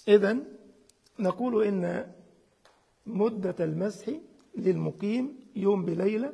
إذا نقول إن مدة المسح للمقيم يوم بليلة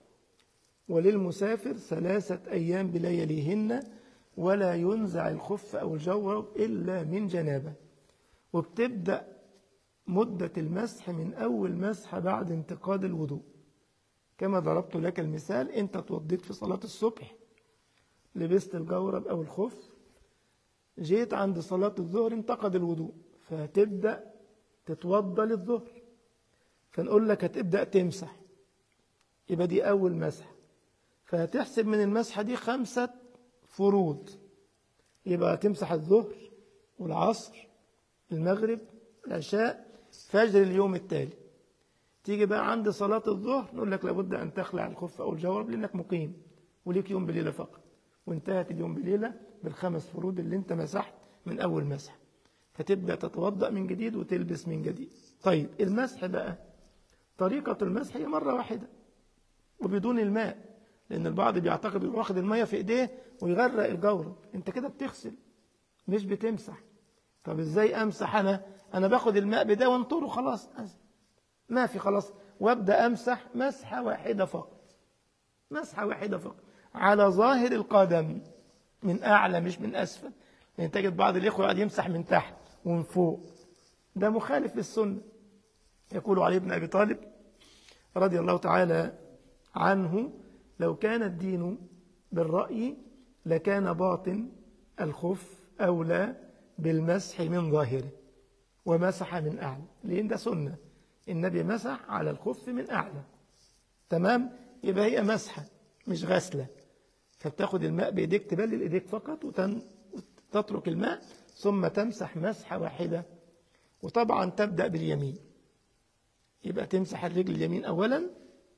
وللمسافر ثلاثة أيام بلياليهن ولا ينزع الخف أو الجورب إلا من جنابه وبتبدأ مدة المسح من أول مسح بعد انتقاد الوضوء كما ضربت لك المثال أنت توضيت في صلاة الصبح لبست الجورب أو الخف جيت عند صلاة الظهر انتقد الوضوء فهتبدأ تتوضى للظهر فنقول لك هتبدأ تمسح يبقى دي أول مسحة فهتحسب من المسحة دي خمسة فروض يبقى هتمسح الظهر والعصر المغرب العشاء فجر اليوم التالي تيجي بقى عند صلاة الظهر نقول لك لابد أن تخلع الخف أو الجورب لأنك مقيم وليك يوم بليلة فقط وانتهت اليوم بليلة بالخمس فروض اللي انت مسحت من أول مسح فتبدأ تتوضأ من جديد وتلبس من جديد طيب المسح بقى طريقة المسح هي مرة واحدة وبدون الماء لأن البعض بيعتقد يروح واخد المية في إيديه ويغرق الجورب أنت كده بتغسل مش بتمسح طب إزاي أمسح أنا أنا باخد الماء بده وانطره خلاص ما في خلاص وابدأ أمسح مسحة واحدة فقط مسحة واحدة فقط على ظاهر القدم من أعلى مش من أسفل يعني تجد بعض الإخوة يقعد يمسح من تحت ومن فوق ده مخالف للسنة يقول علي بن أبي طالب رضي الله تعالى عنه لو كان الدين بالرأي لكان باطن الخف أولى بالمسح من ظاهره ومسح من أعلى لأن ده سنة النبي مسح على الخف من أعلى تمام يبقى هي مسحة مش غسلة فبتاخد الماء بإيديك تبلل إيديك فقط وتترك الماء ثم تمسح مسحة واحدة وطبعا تبدأ باليمين يبقى تمسح الرجل اليمين أولا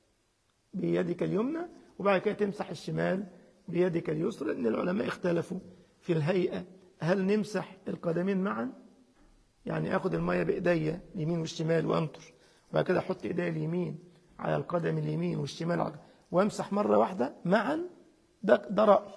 بيدك اليمنى وبعد كده تمسح الشمال بيدك اليسرى لأن العلماء اختلفوا في الهيئة هل نمسح القدمين معا يعني أخذ المية بإيدي اليمين والشمال وأنطر وبعد كده أحط إيدي اليمين على القدم اليمين والشمال على وامسح مرة واحدة معا ده, ده رأي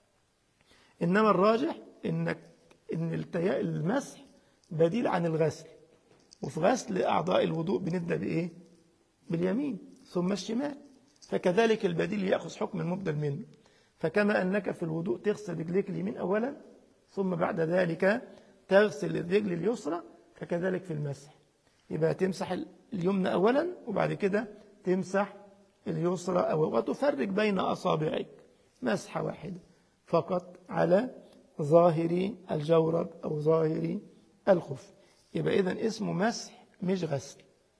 إنما الراجح إنك إن التياء المسح بديل عن الغسل وفي غسل أعضاء الوضوء بنبدأ بإيه؟ باليمين ثم الشمال فكذلك البديل يأخذ حكم المبدل منه فكما أنك في الوضوء تغسل رجليك اليمين أولا ثم بعد ذلك تغسل الرجل اليسرى فكذلك في المسح يبقى تمسح اليمنى أولا وبعد كده تمسح اليسرى أولا وتفرق بين أصابعك مسحة واحدة فقط على ظاهر الجورب أو ظاهر الخف يبقى إذن اسمه مسح مش غسل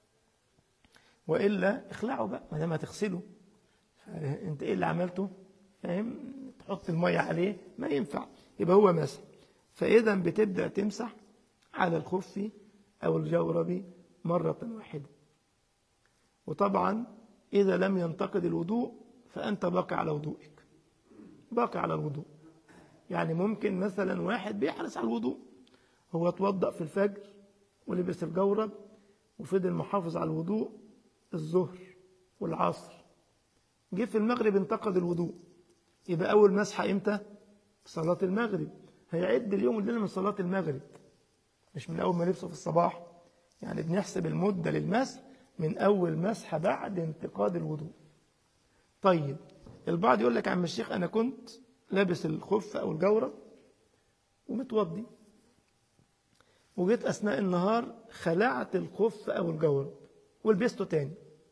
وإلا اخلعه بقى ما دام هتغسله انت ايه اللي عملته فاهم تحط المية عليه ما ينفع يبقى هو مسح فإذا بتبدأ تمسح على الخف أو الجورب مرة واحدة وطبعا إذا لم ينتقد الوضوء فأنت باقي على وضوئك باقي على الوضوء يعني ممكن مثلا واحد بيحرص على الوضوء هو توضأ في الفجر ولبس الجورب وفضل محافظ على الوضوء الظهر والعصر جه في المغرب انتقد الوضوء يبقى أول مسحة إمتى؟ صلاة المغرب هيعد اليوم والليلة من صلاة المغرب مش من أول ما لبسه في الصباح يعني بنحسب المدة للمسح من أول مسحة بعد انتقاد الوضوء طيب البعض يقول لك عم الشيخ أنا كنت لابس الخف أو الجورة ومتوضي وجيت أثناء النهار خلعت الخف أو الجورة ولبسته تاني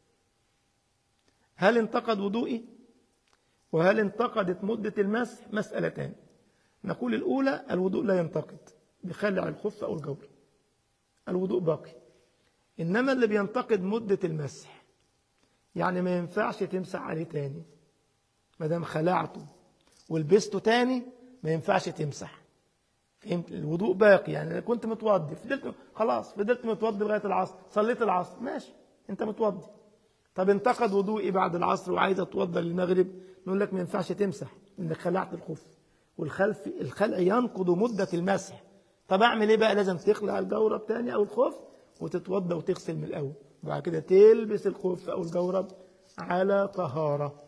هل انتقد وضوئي وهل انتقدت مدة المسح مسألتان نقول الأولى الوضوء لا ينتقد بخلع الخف أو الجور الوضوء باقي إنما اللي بينتقد مدة المسح يعني ما ينفعش تمسح عليه تاني ما دام خلعته ولبسته تاني ما ينفعش تمسح فهمت الوضوء باقي يعني كنت متوضي فضلت خلاص فضلت متوضي لغايه العصر صليت العصر ماشي انت متوضي طب انتقد وضوئي بعد العصر وعايز اتوضى للمغرب نقول لك ما ينفعش تمسح انك خلعت الخف والخلف الخلع ينقض مدة المسح طب اعمل ايه بقى لازم تخلع الجورب تاني او الخف وتتوضى وتغسل من الاول وبعد كده تلبس الخف او الجورب على طهارة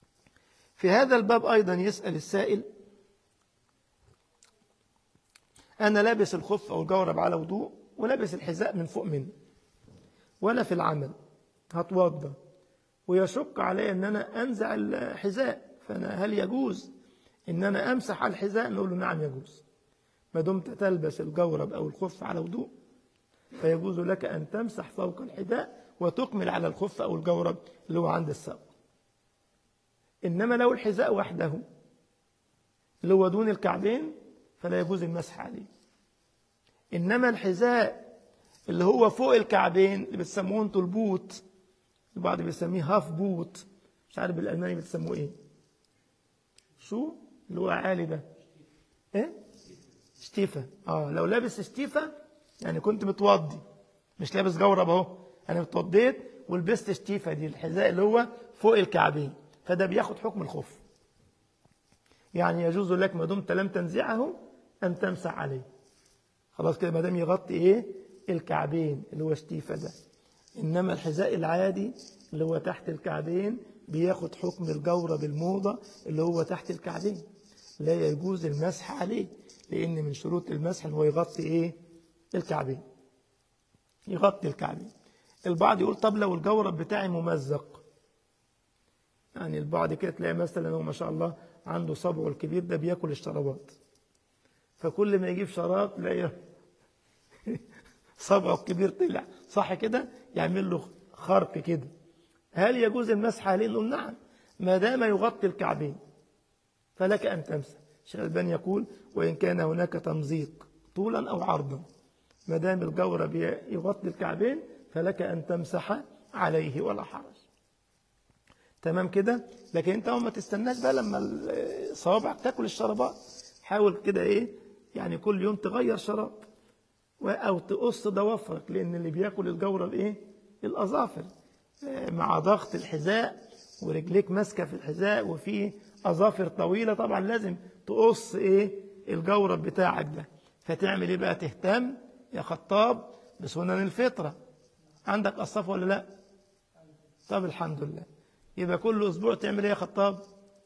في هذا الباب ايضا يسأل السائل أنا لابس الخف أو الجورب على وضوء ولابس الحذاء من فوق منه وأنا في العمل هتوضى ويشق علي أن أنا أنزع الحذاء فأنا هل يجوز أن أنا أمسح على الحذاء نقول له نعم يجوز ما دمت تلبس الجورب أو الخف على وضوء فيجوز لك أن تمسح فوق الحذاء وتكمل على الخف أو الجورب اللي هو عند الساق إنما لو الحذاء وحده اللي هو دون الكعبين فلا يجوز المسح عليه إنما الحذاء اللي هو فوق الكعبين اللي بتسموه انتوا البوت البعض بيسميه هاف بوت مش عارف بالألماني بتسموه ايه شو اللي هو عالي ده ايه شتيفة اه لو لابس شتيفة يعني كنت متوضي مش لابس جورب اهو انا اتوضيت ولبست شتيفة دي الحذاء اللي هو فوق الكعبين فده بياخد حكم الخف يعني يجوز لك ما دمت لم تنزعه أن تمسح عليه خلاص كده ما دام يغطي ايه الكعبين اللي هو شتيفة ده إنما الحذاء العادي اللي هو تحت الكعبين بياخد حكم الجورب الموضة اللي هو تحت الكعبين لا يجوز المسح عليه لأن من شروط المسح هو يغطي إيه الكعبين يغطي الكعبين البعض يقول طب لو الجورب بتاعي ممزق يعني البعض كده تلاقي مثلا هو ما شاء الله عنده صبعه الكبير ده بياكل الشرابات فكل ما يجيب شراب تلاقي صبعه الكبير طلع صح كده يعمل له خرق كده هل يجوز المسح عليه نقول نعم ما دام يغطي الكعبين فلك أن تمسح الشيخ الباني يقول وإن كان هناك تمزيق طولا أو عرضا ما دام الجورب يغطي الكعبين فلك أن تمسح عليه ولا حرج تمام كده لكن انت ما تستناش بقى لما صوابعك تاكل الشرابات حاول كده ايه يعني كل يوم تغير شراب او تقص ضوافرك لان اللي بياكل الجورب ايه الاظافر مع ضغط الحذاء ورجليك ماسكه في الحذاء وفي اظافر طويله طبعا لازم تقص ايه الجورب بتاعك ده فتعمل ايه بقى تهتم يا خطاب بسنن الفطره عندك قصاف ولا لا طب الحمد لله يبقى كل اسبوع تعمل ايه يا خطاب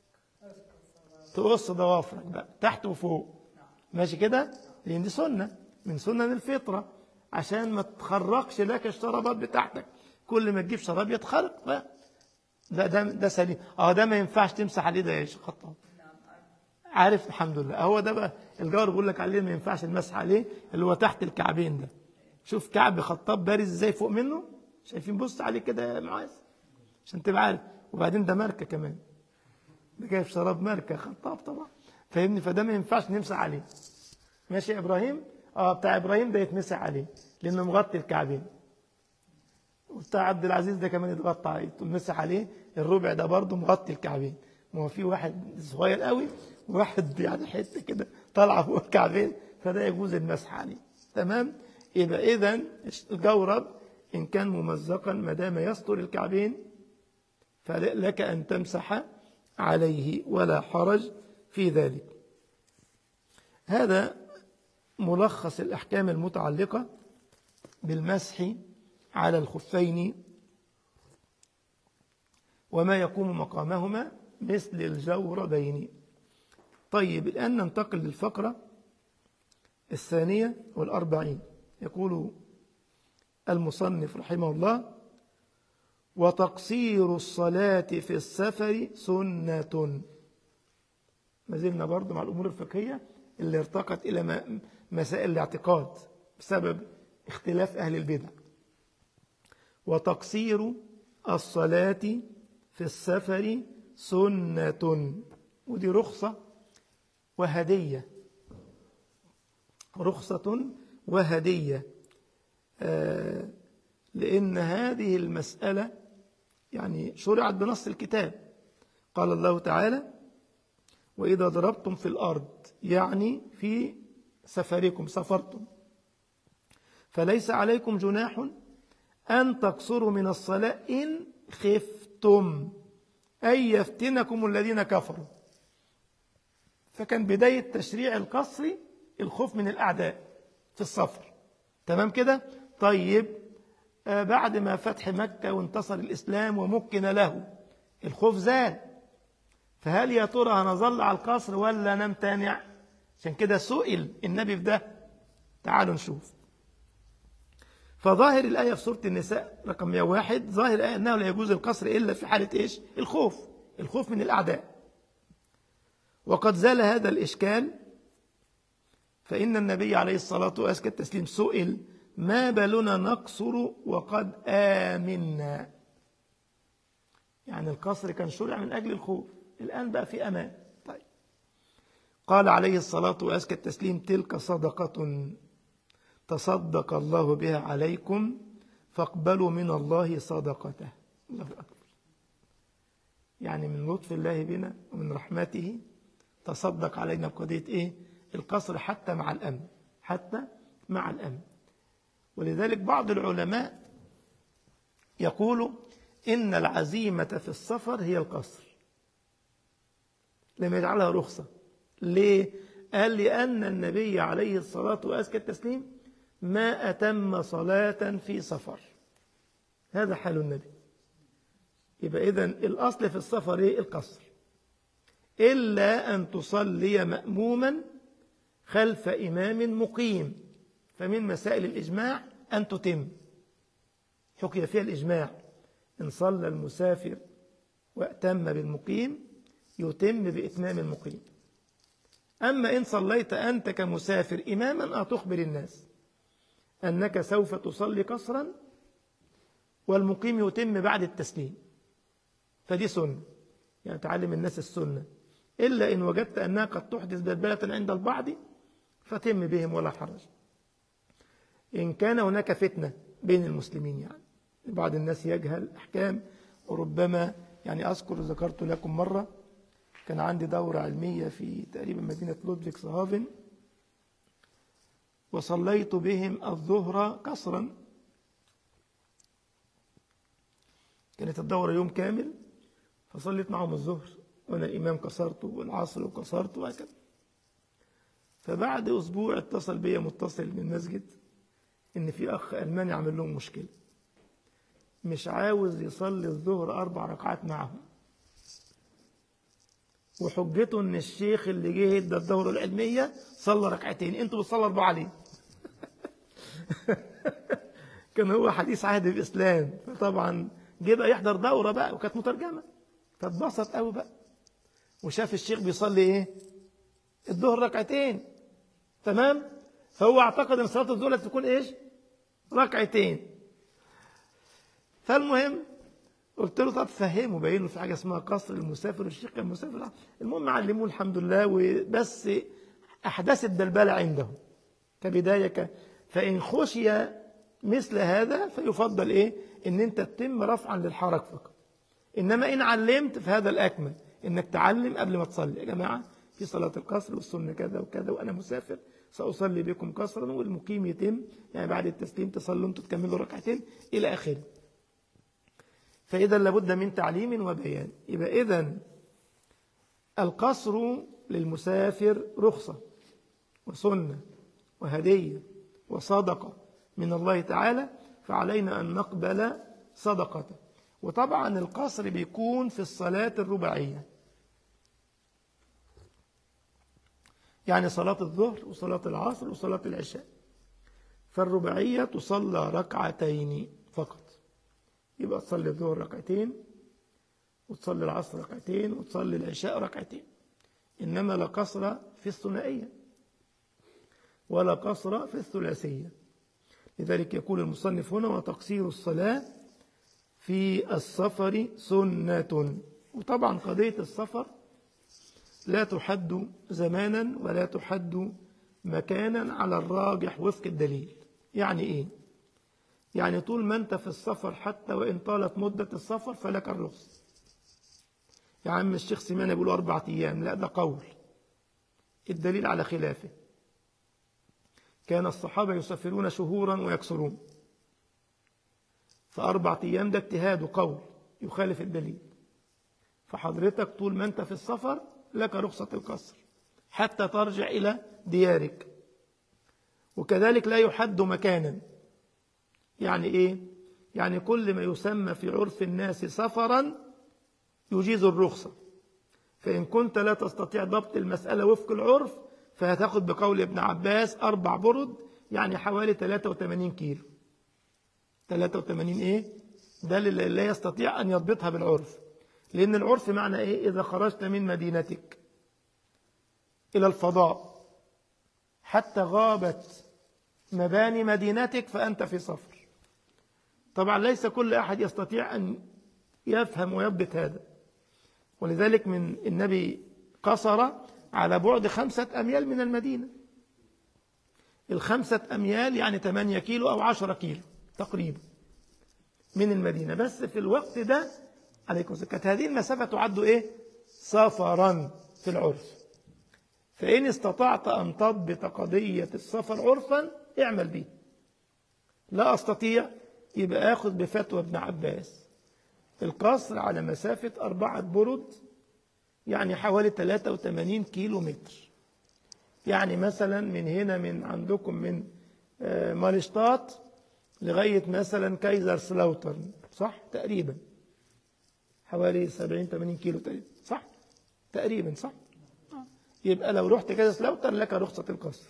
تقص ضوافرك بقى تحت وفوق ماشي كده لان دي سنه من سنن الفطره عشان ما تخرقش لك الشرابات بتاعتك كل ما تجيب شراب يتخرق بقى ده ده ده سليم اه ده ما ينفعش تمسح عليه ده يا شيخ خطاب عارف الحمد لله هو ده بقى الجار بيقول لك عليه ما ينفعش المسح عليه اللي هو تحت الكعبين ده شوف كعب خطاب بارز ازاي فوق منه شايفين بص عليه كده يا معاذ عشان تبقى عارف وبعدين ده ماركه كمان ده جايب شراب ماركه خطاب طبعا فاهمني فده ما ينفعش نمسح عليه ماشي يا ابراهيم اه بتاع ابراهيم ده يتمسح عليه لانه مغطي الكعبين وبتاع عبد العزيز ده كمان يتغطى عليه تمسح عليه الربع ده برضه مغطي الكعبين ما هو في واحد صغير قوي وواحد يعني حته كده طالعه فوق الكعبين فده يجوز المسح عليه تمام يبقى اذا الجورب ان كان ممزقا ما دام يستر الكعبين فلك ان تمسح عليه ولا حرج في ذلك هذا ملخص الأحكام المتعلقة بالمسح على الخفين وما يقوم مقامهما مثل الجوربين طيب الآن ننتقل للفقرة الثانية والأربعين يقول المصنف رحمه الله وتقصير الصلاة في السفر سنة ما زلنا برضو مع الأمور الفقهية اللي ارتقت إلى مسائل الاعتقاد بسبب اختلاف أهل البدع وتقصير الصلاة في السفر سنة ودي رخصة وهدية رخصة وهدية آه لأن هذه المسألة يعني شرعت بنص الكتاب قال الله تعالى وإذا ضربتم في الأرض يعني في سفركم سفرتم فليس عليكم جناح أن تقصروا من الصلاة إن خفتم أي يفتنكم الذين كفروا فكان بداية تشريع القصر الخوف من الأعداء في السفر تمام كده طيب آه بعد ما فتح مكة وانتصر الإسلام ومكن له الخوف زال فهل يا ترى هنظل على القصر ولا نمتنع عشان كده سئل النبي في ده تعالوا نشوف فظاهر الآية في سورة النساء رقم 101 ظاهر الآية أنه لا يجوز القصر إلا في حالة إيش الخوف الخوف من الأعداء وقد زال هذا الإشكال فإن النبي عليه الصلاة وأزكى التسليم سئل ما بالنا نقصر وقد آمنا يعني القصر كان شرع من أجل الخوف الآن بقى في أمان طيب قال عليه الصلاة وأزكى التسليم تلك صدقة تصدق الله بها عليكم فاقبلوا من الله صدقته الله أكبر يعني من لطف الله بنا ومن رحمته تصدق علينا بقضية إيه القصر حتى مع الأمن حتى مع الأمن ولذلك بعض العلماء يقول إن العزيمة في السفر هي القصر لم يجعلها رخصة ليه؟ قال لأن النبي عليه الصلاة وأزكى التسليم ما أتم صلاة في سفر هذا حال النبي يبقى إذن الأصل في السفر إيه؟ القصر إلا أن تصلي مأموما خلف إمام مقيم فمن مسائل الإجماع أن تتم حكي فيها الإجماع إن صلى المسافر وأتم بالمقيم يتم بإتمام المقيم أما إن صليت أنت كمسافر إماما أتخبر الناس أنك سوف تصلي قصرا والمقيم يتم بعد التسليم فدي سنة يعني تعلم الناس السنة إلا إن وجدت أنها قد تحدث بلبلة عند البعض فتم بهم ولا حرج إن كان هناك فتنة بين المسلمين يعني بعض الناس يجهل أحكام وربما يعني أذكر ذكرت لكم مرة كان عندي دورة علمية في تقريبا مدينة لودفيك صهافن وصليت بهم الظهر قصرا كانت الدورة يوم كامل فصليت معهم الظهر وأنا الإمام كسرته والعصر وكسرته وهكذا فبعد أسبوع اتصل بي متصل من المسجد إن في أخ ألماني عمل لهم مشكلة مش عاوز يصلي الظهر أربع ركعات معهم وحجته إن الشيخ اللي جه ادى الدورة العلمية صلى ركعتين أنتوا بتصلوا أربعة ليه؟ كان هو حديث عهد الإسلام فطبعا جه بقى يحضر دورة بقى وكانت مترجمة فاتبسط قوي بقى وشاف الشيخ بيصلي ايه الظهر ركعتين تمام فهو اعتقد ان صلاه الظهر تكون ايش ركعتين فالمهم قلت له طب فهمه باين له في حاجه اسمها قصر المسافر والشيخ كان مسافر المهم علموه الحمد لله وبس احدث الدلبله عنده كبدايه ك... فان خشي مثل هذا فيفضل ايه ان انت تتم رفعا للحرج فقط انما ان علمت فهذا الاكمل انك تعلم قبل ما تصلي يا جماعه في صلاه القصر والسنه كذا وكذا وانا مسافر ساصلي بكم قصرا والمقيم يتم يعني بعد التسليم تصلوا انتم تكملوا ركعتين الى اخره فاذا لابد من تعليم وبيان يبقى اذا القصر للمسافر رخصه وسنه وهديه وصدقه من الله تعالى فعلينا ان نقبل صدقته وطبعا القصر بيكون في الصلاة الرباعية يعني صلاة الظهر وصلاة العصر وصلاة العشاء فالرباعية تصلى ركعتين فقط يبقى تصلي الظهر ركعتين وتصلي العصر ركعتين وتصلي العشاء ركعتين إنما لا قصر في الثنائية ولا قصر في الثلاثية لذلك يقول المصنف هنا وتقصير الصلاة في السفر سنة وطبعا قضية السفر لا تحد زمانا ولا تحد مكانا على الراجح وفق الدليل يعني ايه يعني طول ما انت في السفر حتى وان طالت مدة السفر فلك الرخص يا عم الشيخ سيمان يقول أربعة أيام لا ده قول الدليل على خلافه كان الصحابة يسافرون شهورا ويكسرون فأربع أيام ده اجتهاد وقول يخالف الدليل فحضرتك طول ما أنت في السفر لك رخصة القصر حتى ترجع إلى ديارك وكذلك لا يحد مكانا يعني إيه؟ يعني كل ما يسمى في عرف الناس سفرا يجيز الرخصة فإن كنت لا تستطيع ضبط المسألة وفق العرف فهتاخد بقول ابن عباس أربع برد يعني حوالي 83 كيلو 83 إيه ده اللي لا يستطيع أن يضبطها بالعرف لأن العرف معنى إيه إذا خرجت من مدينتك إلى الفضاء حتى غابت مباني مدينتك فأنت في سفر طبعا ليس كل أحد يستطيع أن يفهم ويضبط هذا ولذلك من النبي قصر على بعد خمسة أميال من المدينة الخمسة أميال يعني 8 كيلو أو 10 كيلو تقريبا من المدينة بس في الوقت ده عليكم السلام كانت هذه المسافة تعد إيه سفرا في العرف فإن استطعت أن تضبط قضية السفر عرفا اعمل به لا أستطيع يبقى أخذ بفتوى ابن عباس القصر على مسافة أربعة برد يعني حوالي 83 كيلو متر يعني مثلا من هنا من عندكم من مالشتات لغاية مثلا كايزر سلاوترن صح تقريبا حوالي 70 80 كيلو تقريبا صح تقريبا صح يبقى لو رحت كايزر سلاوترن لك رخصة القصر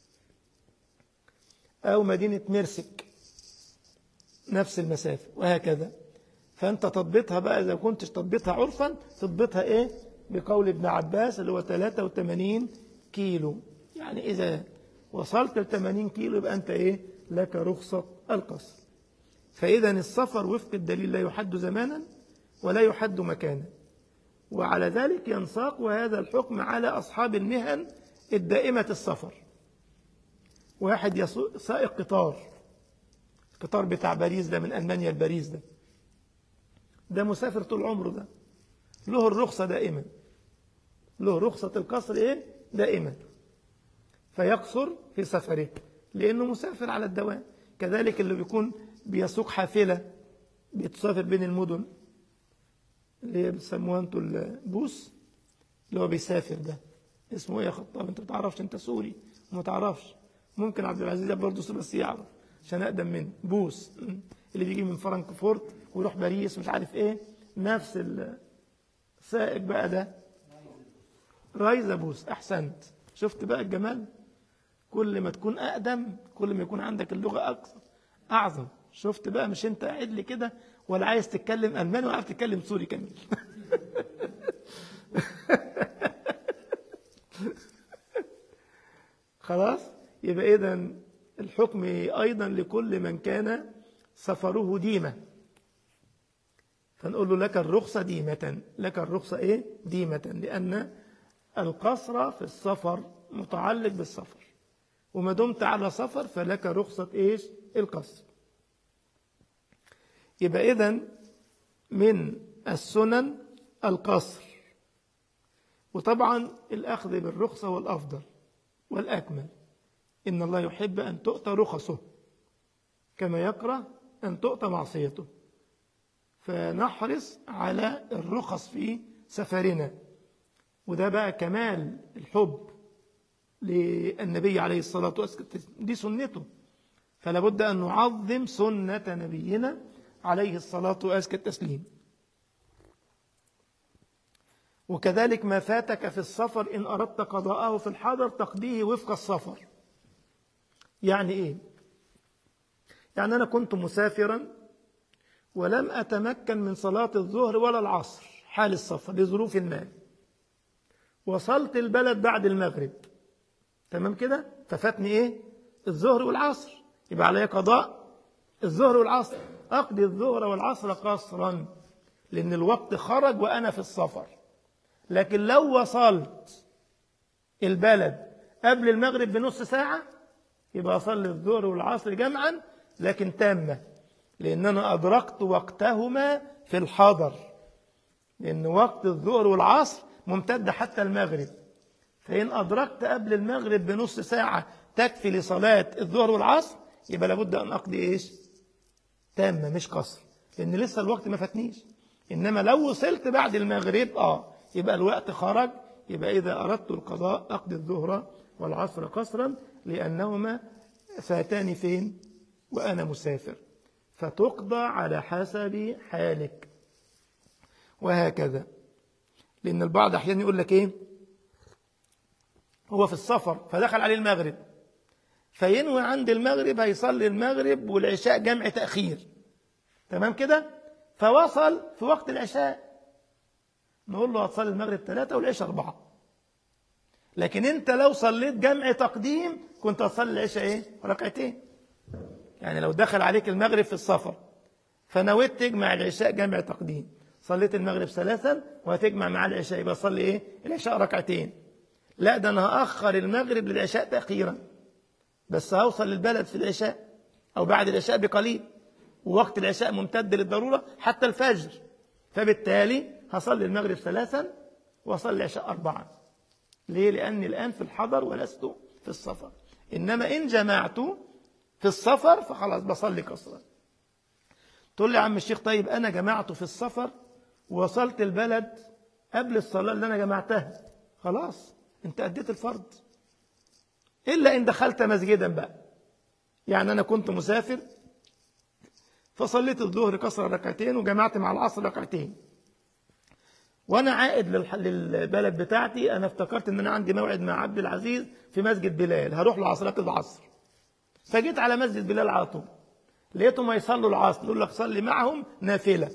أو مدينة ميرسك نفس المسافة وهكذا فأنت تضبطها بقى إذا كنتش تضبطها عرفا تضبطها إيه بقول ابن عباس اللي هو 83 كيلو يعني إذا وصلت ل 80 كيلو يبقى أنت إيه لك رخصة القصر فإذا السفر وفق الدليل لا يحد زمانا ولا يحد مكانا وعلى ذلك ينساق هذا الحكم على أصحاب المهن الدائمة السفر واحد سائق قطار القطار بتاع باريس ده من ألمانيا لباريس ده ده مسافر طول عمره ده له الرخصة دائما له رخصة القصر إيه دائما فيقصر في سفره لأنه مسافر على الدوام كذلك اللي بيكون بيسوق حافلة بيتسافر بين المدن اللي هي بتسموها انتوا البوس اللي هو بيسافر ده اسمه ايه يا خطاب انت ما تعرفش انت سوري وما تعرفش ممكن عبد العزيز برضه بس يعرف عشان اقدم منه بوس اللي بيجي من فرانكفورت ويروح باريس مش عارف ايه نفس السائق بقى ده رايزا بوس احسنت شفت بقى الجمال كل ما تكون اقدم كل ما يكون عندك اللغه اكثر اعظم شفت بقى مش انت قاعد لي كده ولا عايز تتكلم الماني ولا عايز تتكلم سوري كمان خلاص يبقى اذا الحكم ايضا لكل من كان سفره ديمه فنقول له لك الرخصة ديمة لك الرخصة إيه؟ ديمة لأن القصر في السفر متعلق بالسفر وما دمت على سفر فلك رخصة إيش؟ القصر يبقى إذن من السنن القصر وطبعا الأخذ بالرخصة والأفضل والأكمل إن الله يحب أن تؤتى رخصه كما يكره أن تؤتى معصيته فنحرص على الرخص في سفرنا وده بقى كمال الحب للنبي عليه الصلاة والسلام دي سنته فلا بد أن نعظم سنة نبينا عليه الصلاة وأزكى التسليم وكذلك ما فاتك في السفر إن أردت قضاءه في الحضر تقضيه وفق السفر يعني إيه؟ يعني أنا كنت مسافرا ولم أتمكن من صلاة الظهر ولا العصر حال السفر لظروف ما وصلت البلد بعد المغرب تمام كده ففاتني إيه الظهر والعصر يبقى علي قضاء الظهر والعصر أقضي الظهر والعصر قصرا لأن الوقت خرج وأنا في السفر لكن لو وصلت البلد قبل المغرب بنص ساعة يبقى أصلي الظهر والعصر جمعا لكن تامة لأن أنا أدركت وقتهما في الحضر لأن وقت الظهر والعصر ممتد حتى المغرب فإن أدركت قبل المغرب بنص ساعة تكفي لصلاة الظهر والعصر يبقى لابد أن أقضي إيش تامة مش قصر لأن لسه الوقت ما فاتنيش إنما لو وصلت بعد المغرب آه يبقى الوقت خرج يبقى إذا أردت القضاء أقضي الظهر والعصر قصرا لأنهما فاتاني فين وأنا مسافر فتقضى على حسب حالك وهكذا لأن البعض أحيانا يقول لك إيه هو في السفر فدخل عليه المغرب فينوي عند المغرب هيصلي المغرب والعشاء جمع تأخير تمام كده فوصل في وقت العشاء نقول له هتصلي المغرب ثلاثة والعشاء أربعة لكن أنت لو صليت جمع تقديم كنت هتصلي العشاء إيه ركعتين يعني لو دخل عليك المغرب في السفر فنويت تجمع العشاء جمع تقديم صليت المغرب ثلاثا وهتجمع مع العشاء يبقى صلي ايه العشاء ركعتين لا ده انا هاخر المغرب للعشاء تاخيرا بس هوصل للبلد في العشاء او بعد العشاء بقليل ووقت العشاء ممتد للضروره حتى الفجر فبالتالي هصلي المغرب ثلاثا واصلي العشاء اربعا ليه لاني الان في الحضر ولست في السفر انما ان جمعت في السفر فخلاص بصلي قصرا تقول لي يا عم الشيخ طيب انا جمعته في السفر ووصلت البلد قبل الصلاة اللي أنا جمعتها خلاص أنت أديت الفرض إلا إن دخلت مسجدا بقى يعني أنا كنت مسافر فصليت الظهر كسر ركعتين وجمعت مع العصر ركعتين وأنا عائد للبلد بتاعتي أنا افتكرت إن أنا عندي موعد مع عبد العزيز في مسجد بلال هروح لعصرات العصر فجيت على مسجد بلال على طول لقيتهم يصلوا العصر نقول لك صلي معهم نافله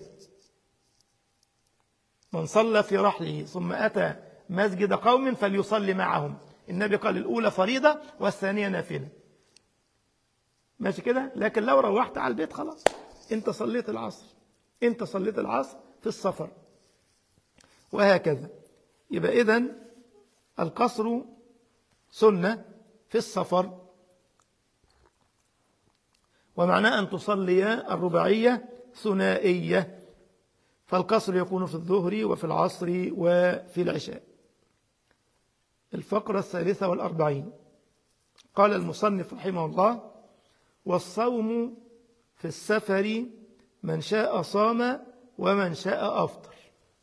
من صلى في رحله ثم أتى مسجد قوم فليصلي معهم النبي قال الأولى فريضة والثانية نافلة ماشي كده لكن لو روحت على البيت خلاص انت صليت العصر انت صليت العصر في السفر وهكذا يبقى إذن القصر سنة في السفر ومعناه أن تصلي الرباعية ثنائية فالقصر يكون في الظهر وفي العصر وفي العشاء الفقرة الثالثة والأربعين قال المصنف رحمه الله والصوم في السفر من شاء صام ومن شاء أفطر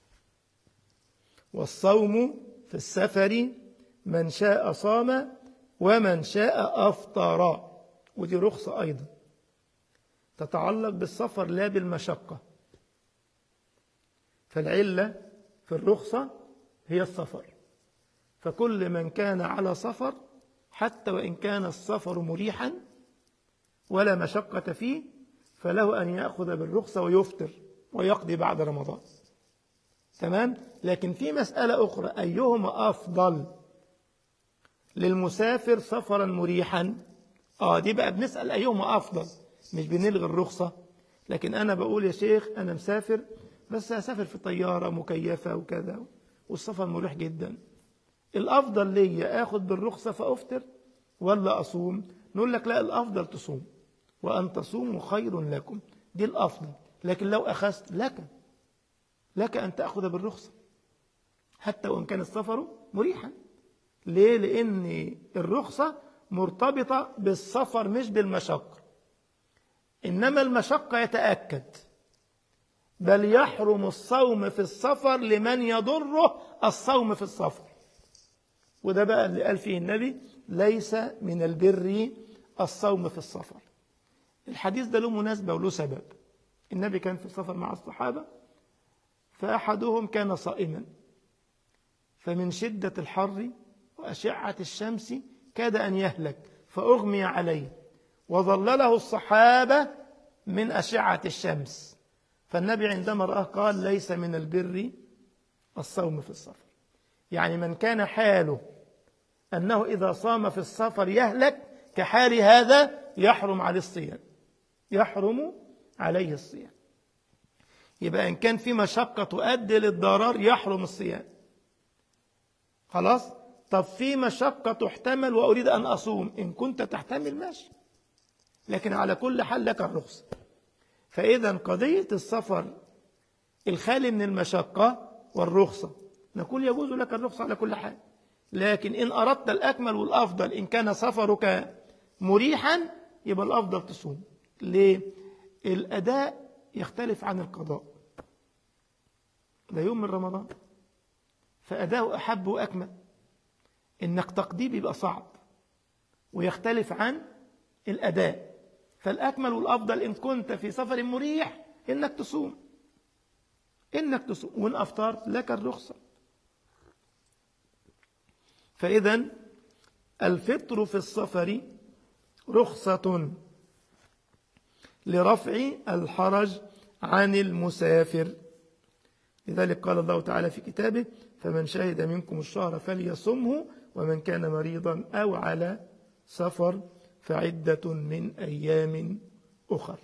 والصوم في السفر من شاء صام ومن شاء أفطر ودي رخصة أيضا تتعلق بالسفر لا بالمشقة فالعلة في الرخصة هي السفر فكل من كان على سفر حتى وإن كان السفر مريحا ولا مشقة فيه فله أن يأخذ بالرخصة ويفطر ويقضي بعد رمضان تمام لكن في مسألة أخرى أيهما أفضل للمسافر سفرا مريحا آه دي بقى بنسأل أيهما أفضل مش بنلغي الرخصة لكن أنا بقول يا شيخ أنا مسافر بس هسافر في طيارة مكيفة وكذا والسفر مريح جدا الأفضل لي أخذ بالرخصة فأفطر ولا أصوم نقول لك لا الأفضل تصوم وأن تصوموا خير لكم دي الأفضل لكن لو أخذت لك لك أن تأخذ بالرخصة حتى وإن كان السفر مريحا ليه؟ لأن الرخصة مرتبطة بالسفر مش بالمشقة إنما المشقة يتأكد بل يحرم الصوم في السفر لمن يضره الصوم في السفر وده بقى اللي قال فيه النبي ليس من البر الصوم في السفر الحديث ده له مناسبة وله سبب النبي كان في السفر مع الصحابة فأحدهم كان صائما فمن شدة الحر وأشعة الشمس كاد أن يهلك فأغمي عليه وظلله الصحابة من أشعة الشمس فالنبي عندما رآه قال ليس من البر الصوم في السفر يعني من كان حاله أنه إذا صام في السفر يهلك كحال هذا يحرم عليه الصيام يحرم عليه الصيام يبقى إن كان في مشقة تؤدي للضرر يحرم الصيام خلاص طب في مشقة تحتمل وأريد أن أصوم إن كنت تحتمل ماشي لكن على كل حال لك الرخصة فإذا قضية السفر الخالي من المشقة والرخصة نقول يجوز لك الرخصة على كل حال لكن إن أردت الأكمل والأفضل إن كان سفرك مريحا يبقى الأفضل تصوم ليه؟ الأداء يختلف عن القضاء ده يوم من رمضان فأداءه أحب وأكمل إنك تقضيه بيبقى صعب ويختلف عن الأداء فالأكمل والأفضل إن كنت في سفر مريح إنك تصوم إنك تصوم وإن أفطرت لك الرخصة فإذا الفطر في السفر رخصة لرفع الحرج عن المسافر لذلك قال الله تعالى في كتابه فمن شهد منكم الشهر فليصمه ومن كان مريضا أو على سفر فعدة من أيام أخر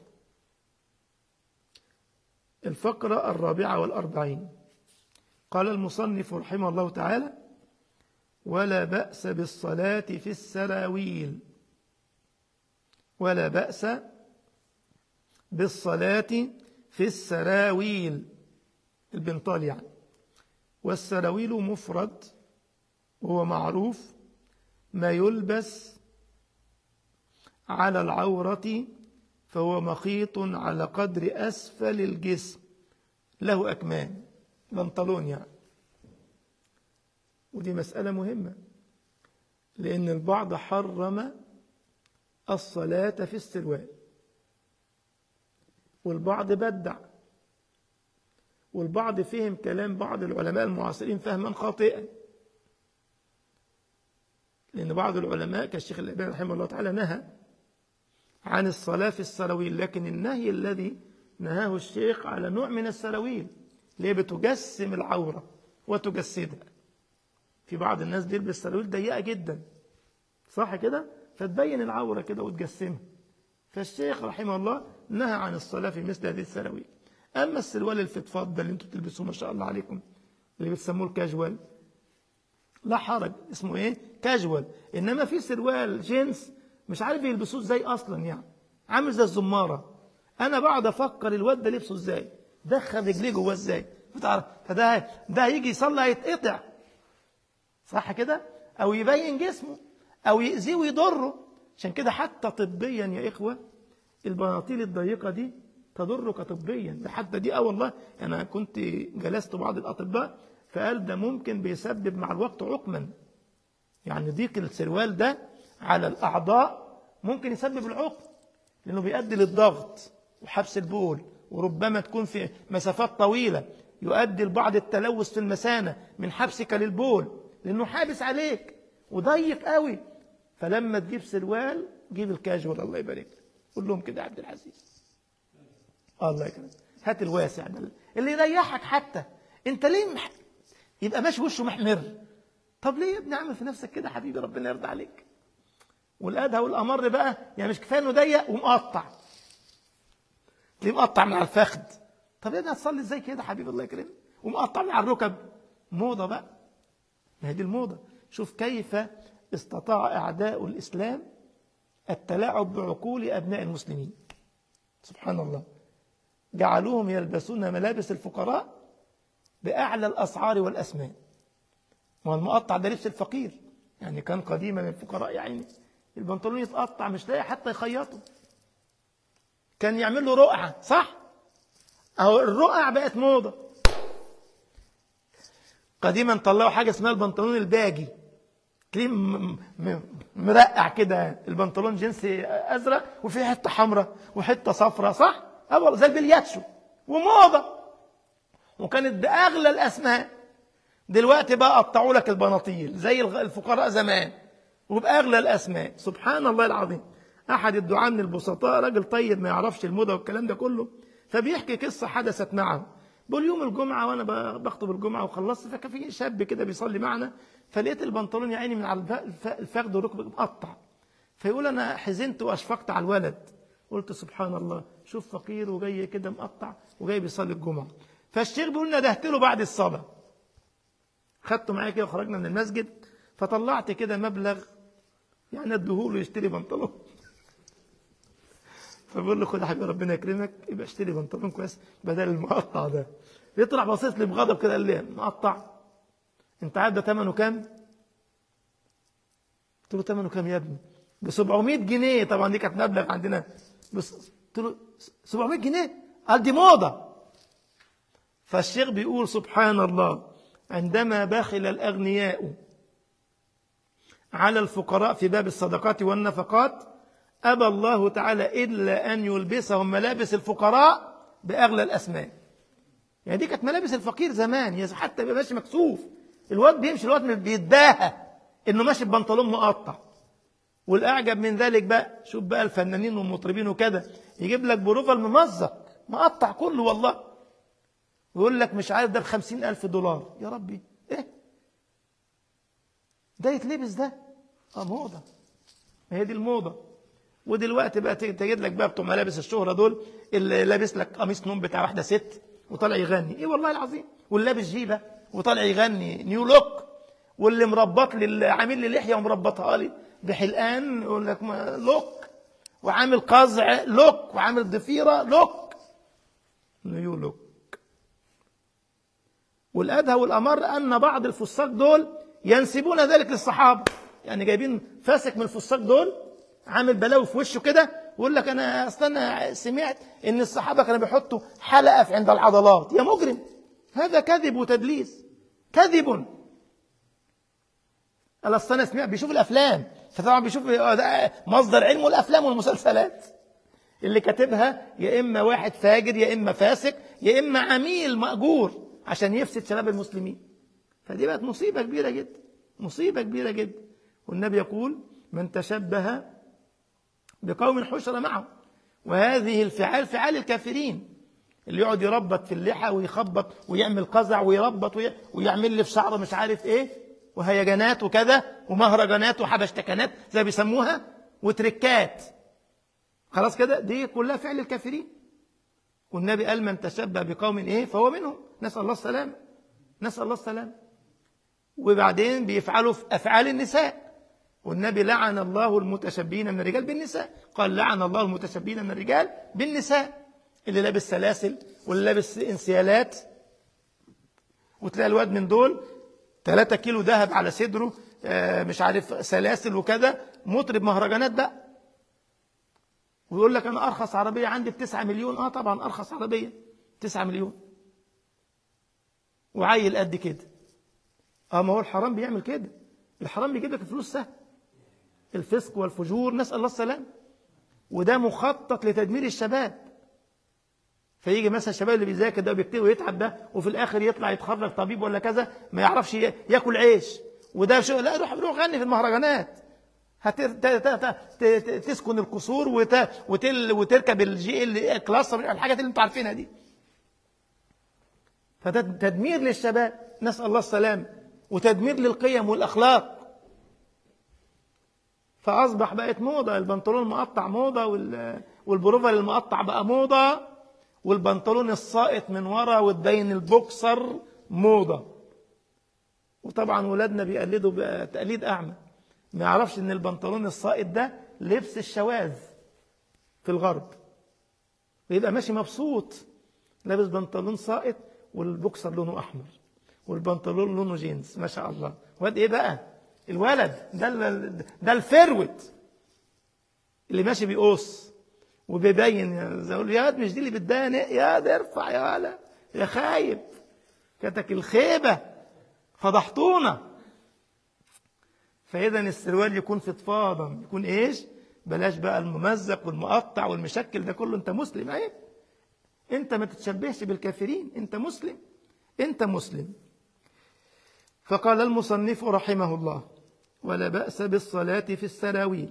الفقرة الرابعة والأربعين قال المصنف رحمه الله تعالى ولا بأس بالصلاة في السراويل ولا بأس بالصلاة في السراويل البنطال يعني والسراويل مفرد وهو معروف ما يلبس على العورة فهو مخيط على قدر أسفل الجسم له أكمام بنطلون يعني ودي مسألة مهمة لأن البعض حرم الصلاة في السروال والبعض بدع والبعض فهم كلام بعض العلماء المعاصرين فهما خاطئا لأن بعض العلماء كالشيخ الألباني رحمه الله تعالى نهى عن الصلاة في السراويل لكن النهي الذي نهاه الشيخ على نوع من السراويل اللي هي بتجسم العورة وتجسدها في بعض الناس بيلبس سراويل ضيقة جدا صح كده فتبين العورة كده وتجسمها فالشيخ رحمه الله نهى عن الصلاة في مثل هذه السراويل أما السروال الفضفاض ده اللي انتوا بتلبسوه ما شاء الله عليكم اللي بتسموه الكاجوال لا حرج اسمه ايه كاجوال انما في سروال جينز مش عارف يلبسوه ازاي اصلا يعني عامل زي الزماره انا بقعد افكر الواد ده لبسه ازاي دخل رجليه جوه ازاي بتعرف فده ده هيجي يصلي هيتقطع صح كده او يبين جسمه او يأذيه ويضره عشان كده حتى طبيا يا اخوه البناطيل الضيقه دي تضرك طبيا ده حتى دي اه والله انا كنت جلست بعض الاطباء فقال ده ممكن بيسبب مع الوقت عقما يعني ضيق السروال ده على الأعضاء ممكن يسبب العقم لأنه بيؤدي للضغط وحبس البول وربما تكون في مسافات طويلة يؤدي لبعض التلوث في المثانة من حبسك للبول لأنه حابس عليك وضيق قوي فلما تجيب سروال جيب الكاجوال الله يبارك قول لهم كده يا عبد العزيز الله يكرمك هات الواسع ده اللي يريحك حتى انت ليه مح... يبقى ماشي وشه محمر طب ليه يا ابني اعمل في نفسك كده حبيبي ربنا يرضى عليك والادهى والامر بقى يعني مش كفايه انه ضيق ومقطع تلاقيه مقطع من على الفخذ طب يا ابني هتصلي ازاي كده حبيبي الله يكرمك ومقطع من على الركب موضه بقى ما هي دي الموضه شوف كيف استطاع اعداء الاسلام التلاعب بعقول ابناء المسلمين سبحان الله جعلوهم يلبسون ملابس الفقراء بأعلى الأسعار والأسمان ما المقطع ده لبس الفقير يعني كان قديما من الفقراء يا عيني البنطلون يتقطع مش لاقي حتى يخيطه كان يعمل له رقعة صح أهو الرقع بقت موضة قديما طلعوا حاجة اسمها البنطلون الباجي تلاقيه مرقع كده البنطلون جنسي أزرق وفيه حتة حمراء وحتة صفراء صح؟ أول زي البلياتشو وموضة وكانت بأغلى الأسماء دلوقتي بقى قطعوا لك البناطيل زي الفقراء زمان وبأغلى الأسماء سبحان الله العظيم أحد الدعاة من البسطاء راجل طيب ما يعرفش الموضة والكلام ده كله فبيحكي قصة حدثت معه بقول يوم الجمعة وأنا بخطب الجمعة وخلصت فكان في شاب كده بيصلي معنا فلقيت البنطلون يا عيني من على الفخذ والركبة مقطع فيقول أنا حزنت وأشفقت على الولد قلت سبحان الله شوف فقير وجاي كده مقطع وجاي بيصلي الجمعة فالشيخ بيقول ندهت له بعد الصلاة خدته معايا كده وخرجنا من المسجد فطلعت كده مبلغ يعني اديهوله يشتري بنطلون فبقول له خد يا حبيبي ربنا يكرمك يبقى اشتري بنطلون كويس بدل المقطع ده يطلع باصص لي بغضب كده قال لي مقطع انت عارف ده ثمنه كام؟ قلت له ثمنه كام يا ابني؟ ب 700 جنيه طبعا دي كانت مبلغ عندنا بس قلت له 700 جنيه قال دي موضه فالشيخ بيقول سبحان الله عندما بخل الأغنياء على الفقراء في باب الصدقات والنفقات أبى الله تعالى إلا أن يلبسهم ملابس الفقراء بأغلى الأسمان يعني دي كانت ملابس الفقير زمان حتى يبقى ماشي مكسوف الواد بيمشي الواد بيتباهى إنه ماشي ببنطلون مقطع والأعجب من ذلك بقى شوف بقى الفنانين والمطربين وكده يجيب لك بروفال ممزق مقطع كله والله ويقول لك مش عارف ده بخمسين ألف دولار يا ربي إيه ده يتلبس ده اه موضة ما هي دي الموضة ودلوقتي بقى تجد لك بقى بتوع ملابس الشهرة دول اللي لابس لك قميص نوم بتاع واحدة ست وطالع يغني ايه والله العظيم واللي لابس جيبة وطالع يغني نيو لوك واللي مربط لي عامل لي لحية ومربطها لي بحلقان يقول لك لوك وعامل قزع لوك وعامل ضفيرة لوك نيو لوك والأدهى والأمر أن بعض الفساق دول ينسبون ذلك للصحابة يعني جايبين فاسق من الفساق دول عامل بلاوي في وشه كده ويقول لك أنا أصلا أنا سمعت إن الصحابة كانوا بيحطوا حلقة في عند العضلات يا مجرم هذا كذب وتدليس كذب أصل أنا سمعت بيشوف الأفلام فطبعا بيشوف مصدر علمه الأفلام والمسلسلات اللي كاتبها يا إما واحد فاجر يا إما فاسق يا إما عميل مأجور عشان يفسد شباب المسلمين فدي بقت مصيبة كبيرة جدا مصيبة كبيرة جدا والنبي يقول من تشبه بقوم حشر معه وهذه الفعال فعال الكافرين اللي يقعد يربط في اللحى ويخبط ويعمل قزع ويربط ويعمل لي في شعره مش عارف ايه وهيجانات وكذا ومهرجانات وحبشتكنات زي ما بيسموها وتركات خلاص كده دي كلها فعل الكافرين والنبي قال من تشبه بقوم ايه فهو منهم نسأل الله السلام نسأل الله السلام وبعدين بيفعلوا في أفعال النساء والنبي لعن الله المتشبهين من الرجال بالنساء قال لعن الله المتشبهين من الرجال بالنساء اللي لابس سلاسل واللي لابس انسيالات وتلاقي الواد من دول 3 كيلو ذهب على صدره مش عارف سلاسل وكذا مطرب مهرجانات بقى ويقول لك انا ارخص عربيه عندي ب 9 مليون اه طبعا ارخص عربيه 9 مليون وعيل قد كده اه ما هو الحرام بيعمل كده الحرام بيجيب لك الفلوس سهل الفسق والفجور نسال الله السلام وده مخطط لتدمير الشباب فيجي مثلا الشباب اللي بيذاكر ده وبيكتب ويتعب ده وفي الاخر يطلع يتخرج طبيب ولا كذا ما يعرفش ياكل عيش وده شو لا روح روح غني في المهرجانات هتسكن القصور وت... وتل... وتركب الجي ال كلاس الحاجات اللي انتوا عارفينها دي فده تدمير للشباب نسأل الله السلام وتدمير للقيم والأخلاق فأصبح بقت موضة البنطلون المقطع موضة وال... والبروفال المقطع بقى موضة والبنطلون الساقط من ورا وتبين البوكسر موضة وطبعا ولادنا بيقلدوا بقى تقليد أعمى ما يعرفش ان البنطلون الساقط ده لبس الشواذ في الغرب ويبقى ماشي مبسوط لابس بنطلون ساقط والبوكسر لونه احمر والبنطلون لونه جينز ما شاء الله واد ايه بقى الولد ده ده الفروت اللي ماشي بيقص وبيبين زي يقول يا واد مش دي اللي بتبان يا ده ارفع يا ولا يا خايب كتك الخيبه فضحتونا فإذا السروال يكون فضفاضا يكون إيش بلاش بقى الممزق والمقطع والمشكل ده كله أنت مسلم عيب أنت ما تتشبهش بالكافرين أنت مسلم أنت مسلم فقال المصنف رحمه الله ولا بأس بالصلاة في السراويل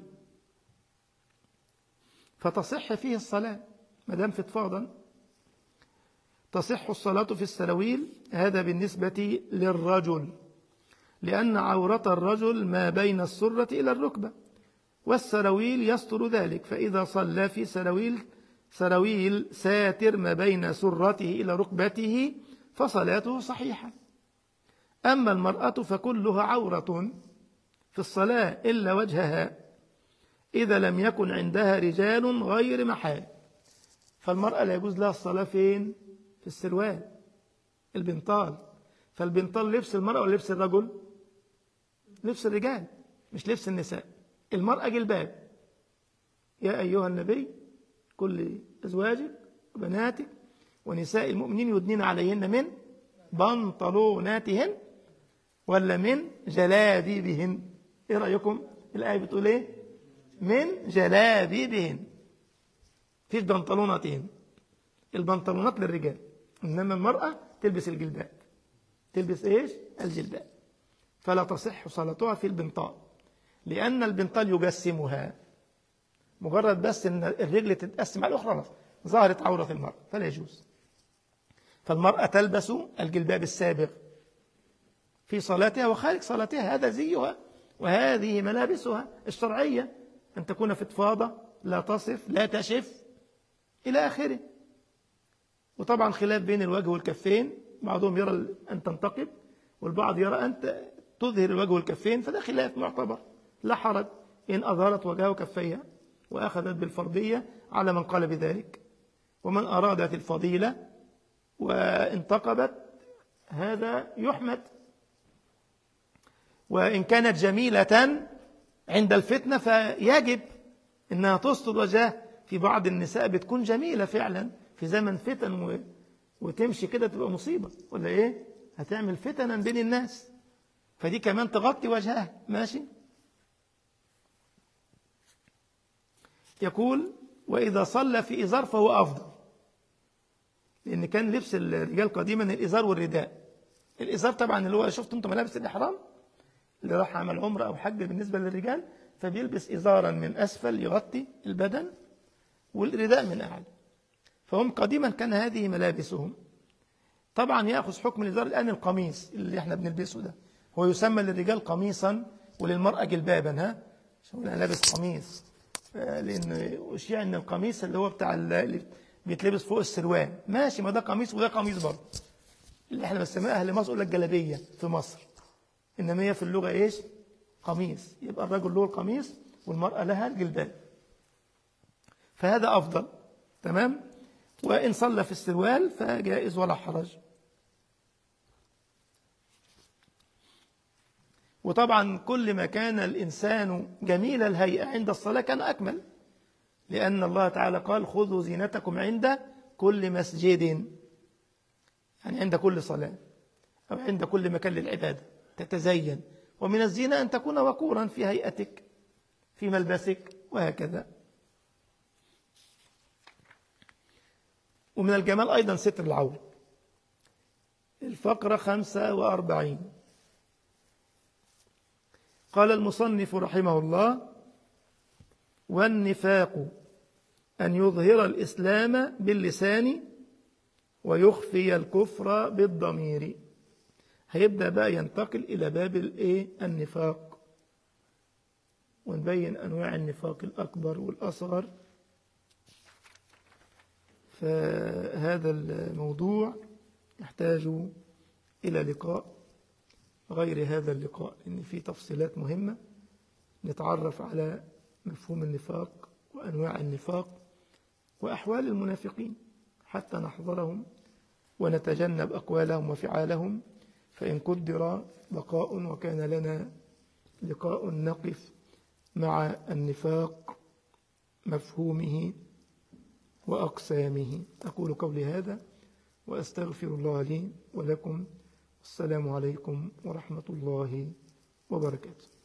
فتصح فيه الصلاة ما دام فضفاضا تصح الصلاة في السراويل هذا بالنسبة للرجل لأن عورة الرجل ما بين السرة إلى الركبة والسراويل يستر ذلك فإذا صلى في سراويل سراويل ساتر ما بين سرته إلى ركبته فصلاته صحيحة أما المرأة فكلها عورة في الصلاة إلا وجهها إذا لم يكن عندها رجال غير محال فالمرأة لا يجوز لها الصلاة فين؟ في السروال البنطال فالبنطال لبس المرأة ولا لبس الرجل؟ لبس الرجال مش لبس النساء المرأة جلباب يا أيها النبي كل أزواجك وبناتك ونساء المؤمنين يدنين عليهن من بنطلوناتهن ولا من جلابيبهن ايه رأيكم الآية بتقول ايه من جلابيبهن فيش بنطلوناتهن البنطلونات للرجال إنما المرأة تلبس الجلباب تلبس ايش الجلباب فلا تصح صلاتها في البنطال لأن البنطال يجسمها مجرد بس أن الرجل تتقسم على الأخرى ظهرت عورة المرأة فلا يجوز فالمرأة تلبس الجلباب السابق في صلاتها وخارج صلاتها هذا زيها وهذه ملابسها الشرعية أن تكون فضفاضة لا تصف لا تشف إلى آخره وطبعا خلاف بين الوجه والكفين بعضهم يرى أن تنتقب والبعض يرى أن تظهر الوجه والكفين فده خلاف معتبر لا حرج إن أظهرت وجهها وكفيها وأخذت بالفرضية على من قال بذلك ومن أرادت الفضيلة وانتقبت هذا يحمد وإن كانت جميلة عند الفتنة فيجب أنها تسطد وجهها في بعض النساء بتكون جميلة فعلا في زمن فتن و... وتمشي كده تبقى مصيبة ولا إيه هتعمل فتنا بين الناس فدي كمان تغطي وجهها ماشي يقول وإذا صلى في إزار فهو أفضل لأن كان لبس الرجال قديما الإزار والرداء الإزار طبعا اللي هو شفتوا أنتم ملابس الإحرام اللي راح عمل عمرة أو حج بالنسبة للرجال فبيلبس إزارا من أسفل يغطي البدن والرداء من أعلى فهم قديما كان هذه ملابسهم طبعا يأخذ حكم الإزار الآن القميص اللي احنا بنلبسه ده هو يسمى للرجال قميصا وللمرأة جلبابا ها شو أنا لابس قميص لأن أشياء أن القميص اللي هو بتاع اللي بيتلبس فوق السروال ماشي ما ده قميص وده قميص برضه اللي احنا بنسميها أهل مصر يقول لك جلابية في مصر إنما هي في اللغة إيش قميص يبقى الرجل له القميص والمرأة لها الجلباب فهذا أفضل تمام وإن صلى في السروال فجائز ولا حرج وطبعا كل ما كان الإنسان جميل الهيئة عند الصلاة كان أكمل لأن الله تعالى قال خذوا زينتكم عند كل مسجد يعني عند كل صلاة أو عند كل مكان للعبادة تتزين ومن الزينة أن تكون وقورا في هيئتك في ملبسك وهكذا ومن الجمال أيضا ستر العورة الفقرة خمسة وأربعين قال المصنف رحمه الله والنفاق أن يظهر الإسلام باللسان ويخفي الكفر بالضمير هيبدأ بقى ينتقل إلى باب الإيه النفاق ونبين أنواع النفاق الأكبر والأصغر فهذا الموضوع يحتاج إلى لقاء غير هذا اللقاء لأن فيه تفصيلات مهمة نتعرف على مفهوم النفاق وأنواع النفاق وأحوال المنافقين حتى نحضرهم ونتجنب أقوالهم وفعالهم فإن قدر بقاء وكان لنا لقاء نقف مع النفاق مفهومه وأقسامه أقول قولي هذا وأستغفر الله لي ولكم السلام عليكم ورحمة الله وبركاته